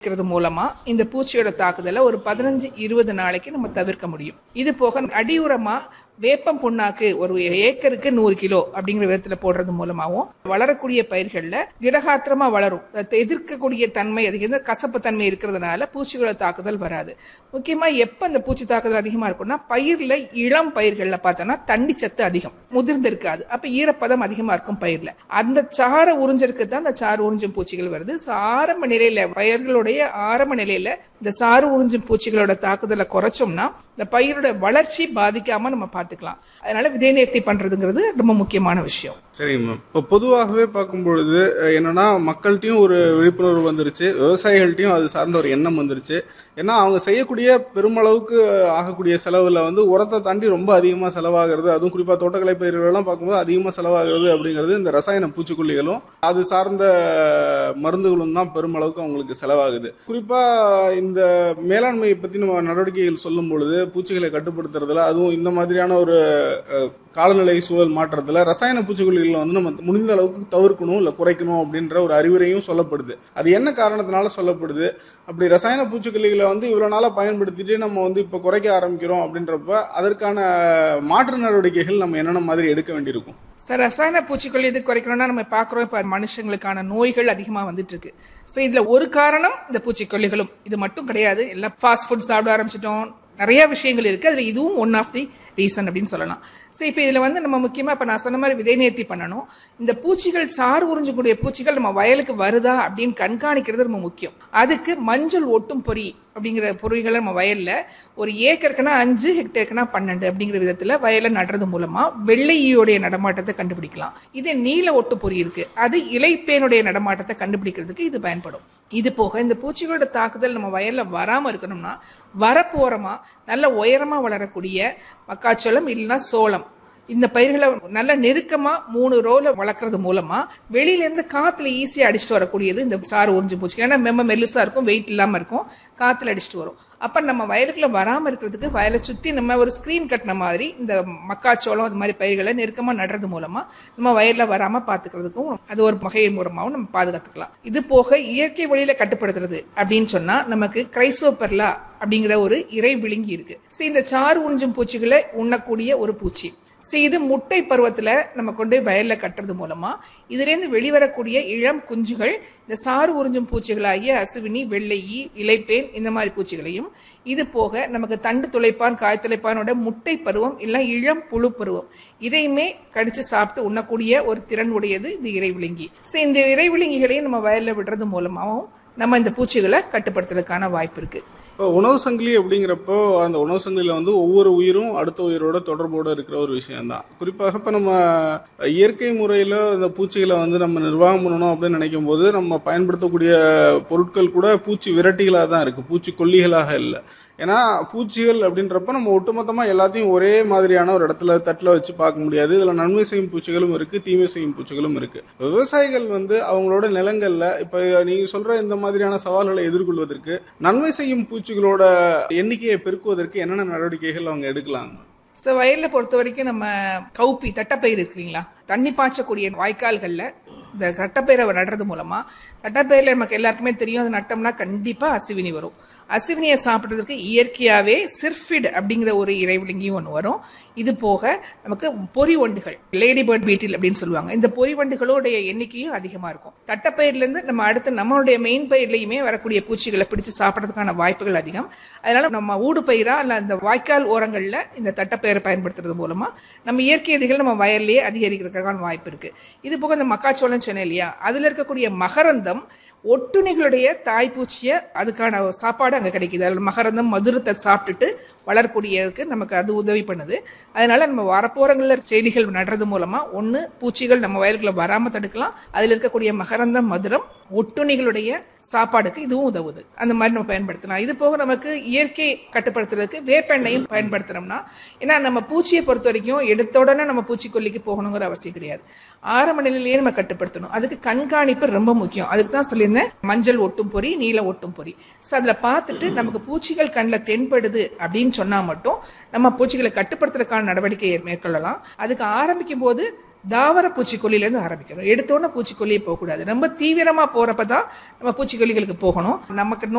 இருக்கிறது மூலமா இந்த பூச்சியோட தாக்குதலை ஒரு பதினஞ்சு இருபது நாளைக்கு நம்ம தவிர்க்க முடியும் இது போக அடியுரமா வேப்பம் புண்ணாக்கு ஒரு ஏக்கருக்கு நூறு கிலோ அப்படிங்கிற விதத்துல போடுறது மூலமாவும் வளரக்கூடிய பயிர்கள்ல திடகாத்திரமா வளரும் அதை எதிர்க்கக்கூடிய தன்மை அதிக இந்த கசப்பு தன்மை இருக்கிறதுனால பூச்சிகளோட தாக்குதல் வராது முக்கியமா எப்ப இந்த பூச்சி தாக்குதல் அதிகமா இருக்கும்னா பயிர்ல இளம் பயிர்கள்ல பார்த்தோம்னா தண்ணி சத்து அதிகம் முதிர்ந்து இருக்காது அப்ப ஈரப்பதம் அதிகமா இருக்கும் பயிர்ல அந்த சாரை உறிஞ்சிருக்கு தான் அந்த சாறு உறிஞ்சும் பூச்சிகள் வருது So, ஆரம்ப நிலையில பயிர்களுடைய ஆரம்ப நிலையில இந்த சாறு உறிஞ்சும் பூச்சிகளோட தாக்குதலை குறைச்சோம்னா இந்த பயிரோட வளர்ச்சி பாதிக்காம நம்ம பார்த்துக்கலாம் அதனால விதை நேர்த்தி பண்றதுங்கிறது ரொம்ப முக்கியமான விஷயம் சரிங்க மேம் இப்போ பொதுவாகவே பார்க்கும் பொழுது அஹ், என்னன்னா மக்கள்கிட்டயும் ஒரு விழிப்புணர்வு வந்துருச்சு விவசாயிகள்ட்டையும் அது சார்ந்த ஒரு எண்ணம் வந்துருச்சு ஏன்னா அவங்க செய்யக்கூடிய பெருமளவுக்கு ஆகக்கூடிய செலவுல வந்து உரத்தை தாண்டி ரொம்ப அதிகமாக செலவாகிறது அதுவும் குறிப்பாக தோட்டக்கலை பயிர்களெல்லாம் பார்க்கும்போது அதிகமாக செலவாகிறது அப்படிங்கிறது இந்த ரசாயன பூச்சிக்கொல்லிகளும் அது சார்ந்த மருந்துகளும் தான் பெருமளவுக்கு அவங்களுக்கு செலவாகுது குறிப்பாக இந்த மேலாண்மையை பற்றி நம்ம நடவடிக்கைகள் சொல்லும் பொழுது பூச்சிகளை கட்டுப்படுத்துறதுல அதுவும் இந்த மாதிரியான ஒரு அஹ், காலநிலை சூழல் மாற்றத்துல ரசாயன பூச்சிக்கொல்லிகளை வந்து நம்ம முடிந்த அளவுக்கு தவிர்க்கணும் இல்லை குறைக்கணும் அப்படின்ற ஒரு அறிவுரையும் சொல்லப்படுது அது என்ன காரணத்தினால சொல்லப்படுது அப்படி ரசாயன பூச்சிக்கொல்லிகளை வந்து இவ்வளவு நாளா பயன்படுத்திட்டு நம்ம வந்து இப்போ குறைக்க ஆரம்பிக்கிறோம் அப்படின்றப்ப அதற்கான மாற்று நடவடிக்கைகள் நம்ம என்னென்ன மாதிரி எடுக்க வேண்டியிருக்கும் சார் ரசாயன பூச்சிக்கொல்லி இது குறைக்கணும்னா நம்ம பார்க்குறோம் இப்போ மனுஷங்களுக்கான நோய்கள் அதிகமாக வந்துட்டு இருக்கு ஸோ இதில் ஒரு காரணம் இந்த பூச்சிக்கொல்லிகளும் இது மட்டும் கிடையாது எல்லாம் ஃபாஸ்ட் ஃபுட் சாப்பிட ஆரம்பிச்சிட்டோம் நிறைய விஷயங்கள் இருக்கு அதில் இதுவும் ஒன் ஆஃப் தி ரீசன் அப்படின்னு சொல்லலாம் ஸோ இப்போ இதில் வந்து நம்ம முக்கியமாக இப்போ நான் சொன்ன மாதிரி விதை நேர்த்தி பண்ணணும் இந்த பூச்சிகள் சாறு உறிஞ்சக்கூடிய பூச்சிகள் நம்ம வயலுக்கு வருதா அப்படின்னு கண்காணிக்கிறது ரொம்ப முக்கியம் அதுக்கு மஞ்சள் ஒட்டும் பொறி அப்படிங்கிற பொறிகளை நம்ம வயல்ல ஒரு ஏக்கருக்குன்னா அஞ்சு ஹெக்டேருக்குன்னா பன்னெண்டு அப்படிங்கிற விதத்துல வயல்ல நடுறது மூலமா வெள்ளை ஈயோடைய நடமாட்டத்தை கண்டுபிடிக்கலாம் இது நீல ஒட்டு பொறி இருக்கு அது இலைப்பேனுடைய நடமாட்டத்தை கண்டுபிடிக்கிறதுக்கு இது பயன்படும் இது போக இந்த பூச்சிகளோட தாக்குதல் நம்ம வயல்ல வராம இருக்கணும்னா வரப்போறமா நல்ல உயரமா வளரக்கூடிய மக்காச்சோளம் இல்லைன்னா சோளம் இந்த பயிர்களை நல்ல நெருக்கமா மூணு ரோல வளர்க்கறது மூலமா வெளியில இருந்து காத்துல ஈஸியா அடிச்சுட்டு வரக்கூடியது இந்த சாறு உறிஞ்சு பூச்சி ஏன்னா மெம்ம மெல்லுசா இருக்கும் வெயிட் இல்லாம இருக்கும் காத்துல அடிச்சுட்டு வரும் அப்ப நம்ம வயலுக்குள்ள வராம இருக்கிறதுக்கு வயலை சுத்தி நம்ம ஒரு ஸ்கிரீன் கட்டின மாதிரி இந்த மக்காச்சோளம் அது மாதிரி பயிர்களை நெருக்கமா நடுறது மூலமா நம்ம வயல்ல வராம பாத்துக்கிறதுக்கும் அது ஒரு வகை மூலமாவும் நம்ம பாதுகாத்துக்கலாம் இது போக இயற்கை வழியில கட்டுப்படுத்துறது அப்படின்னு சொன்னா நமக்கு கிரைசோபெர்லா அப்படிங்கிற ஒரு இறை விழுங்கி இருக்கு சரி இந்த சாறு உறிஞ்சும் பூச்சிகளை உண்ணக்கூடிய ஒரு பூச்சி ஸோ இது முட்டை பருவத்தில் நம்ம கொண்டு போய் வயலில் கட்டுறது மூலமாக இதுலேருந்து வெளிவரக்கூடிய இளம் குஞ்சுகள் இந்த சாறு உறிஞ்சும் பூச்சிகளாகிய அசுவினி வெள்ளையி இலைப்பேன் இந்த மாதிரி பூச்சிகளையும் இது போக நமக்கு தண்டு துளைப்பான் காய் துளைப்பானோட முட்டை பருவம் இல்லை இளம் புழு பருவம் இதையுமே கடிச்சு சாப்பிட்டு உண்ணக்கூடிய ஒரு திறன் உடையது இந்த இறைவிழுங்கி ஸோ இந்த இறைவிழுங்கிகளையும் நம்ம வயலில் விடுறது மூலமாகவும் நம்ம இந்த பூச்சிகளை கட்டுப்படுத்துறதுக்கான வாய்ப்பு இருக்குது இப்போ உணவு சங்கிலி அப்படிங்கிறப்போ அந்த உணவு சங்கிலியில் வந்து ஒவ்வொரு உயிரும் அடுத்த உயிரோட தொடர்போடு இருக்கிற ஒரு விஷயம்தான் குறிப்பாக இப்போ நம்ம இயற்கை முறையில் இந்த பூச்சிகளை வந்து நம்ம நிர்வாகம் பண்ணணும் அப்படின்னு நினைக்கும் போது நம்ம பயன்படுத்தக்கூடிய பொருட்கள் கூட பூச்சி விரட்டிகளாக தான் இருக்குது பூச்சி கொல்லிகளாக இல்லை ஏன்னா பூச்சிகள் அப்படின்றப்ப நம்ம ஒட்டுமொத்தமாக எல்லாத்தையும் ஒரே மாதிரியான ஒரு இடத்துல தட்டில் வச்சு பார்க்க முடியாது இதில் நன்மை செய்யும் பூச்சிகளும் இருக்குது தீமை செய்யும் பூச்சிகளும் இருக்குது விவசாயிகள் வந்து அவங்களோட நிலங்களில் இப்போ நீங்கள் சொல்கிற இந்த மாதிரியான சவால்களை எதிர்கொள்வதற்கு நன்மை செய்யும் பூச்சிகளோட எண்ணிக்கையை பெருக்குவதற்கு என்னென்ன நடவடிக்கைகள் அவங்க எடுக்கலாம் ஸோ வயலில் பொறுத்த வரைக்கும் நம்ம கவுப்பி தட்டப்பயிர் இருக்குங்களா தண்ணி பாய்ச்சக்கூடிய வாய்க்கால்களில் இந்த தட்டப்பயிரை நடுறது மூலமாக தட்டப்பயிரில் நமக்கு எல்லாருக்குமே தெரியும் அது நட்டோம்னா கண்டிப்பாக அசுவினி வரும் அசுவினியை சாப்பிட்றதுக்கு இயற்கையாகவே சிர்ஃபிட் அப்படிங்கிற ஒரு இறைவிலங்கியும் ஒன்று வரும் இது போக நமக்கு பொறி வண்டுகள் லேடி பேர்ட் பீட்டில் அப்படின்னு சொல்லுவாங்க இந்த பொறி வண்டுகளோடைய எண்ணிக்கையும் அதிகமாக இருக்கும் தட்டப்பயிர்லேருந்து நம்ம அடுத்து நம்மளுடைய மெயின் பயிர்லையுமே வரக்கூடிய பூச்சிகளை பிடிச்சு சாப்பிட்றதுக்கான வாய்ப்புகள் அதிகம் அதனால நம்ம ஊடு பயிரா இல்லை அந்த வாய்க்கால் ஓரங்களில் இந்த தட்டப்பயிரை பயன்படுத்துறது மூலமா நம்ம இயற்கை எதிர்கள் நம்ம வயல்லையே அதிகரிக்கிறதுக்கான வாய்ப்பு இருக்கு இது போக இந்த மக்காச்சோளம் சொன்னேன் இல்லையா அதுல இருக்கக்கூடிய மகரந்தம் ஒட்டுணிகளுடைய தாய்ப்பூச்சியை அதுக்கான சாப்பாடு அங்கே கிடைக்குது அதில் மகரந்தம் மதுரத்தை சாப்பிட்டுட்டு வளரக்கூடியதுக்கு நமக்கு அது உதவி பண்ணுது அதனால நம்ம வரப்போறங்களில் செடிகள் நடுறது மூலமா ஒன்று பூச்சிகள் நம்ம வயல்களை வராமல் தடுக்கலாம் அதில் இருக்கக்கூடிய மகரந்தம் மதுரம் ஒட்டுணிகளுடைய சாப்பாடுக்கு இதுவும் உதவுது அந்த மாதிரி நம்ம பயன்படுத்தலாம் இது போக நமக்கு இயற்கை கட்டுப்படுத்துறதுக்கு வேப்பெண்ணையும் பயன்படுத்துறோம்னா ஏன்னா நம்ம பூச்சியை பொறுத்த வரைக்கும் எடுத்த உடனே நம்ம பூச்சிக்கொல்லிக்கு போகணுங்கிற அவசியம் கிடையாது ஆரம்ப நிலையிலேயே நம்ம கட்டுப்படுத்தணும் அதுக்கு கண்காணிப்பு ரொம்ப முக்கியம் அதுக்கு தான் சொல்லியிருந்தேன் மஞ்சள் ஒட்டும் பொறி நீல ஒட்டும் பொறி ஸோ அதில் பார்த்துட்டு நமக்கு பூச்சிகள் கண்ணில் தென்படுது அப்படின்னு சொன்னால் மட்டும் நம்ம பூச்சிகளை கட்டுப்படுத்துறதுக்கான நடவடிக்கையை மேற்கொள்ளலாம் அதுக்கு ஆரம்பிக்கும் போது தாவர பூச்சிக்கொல்லியிலேருந்து ஆரம்பிக்கணும் எடுத்தோன்னே பூச்சிக்கொல்லியே போகக்கூடாது ரொம்ப தீவிரமாக போகிறப்ப தான் நம்ம பூச்சிக்கொல்லிகளுக்கு போகணும் நமக்கு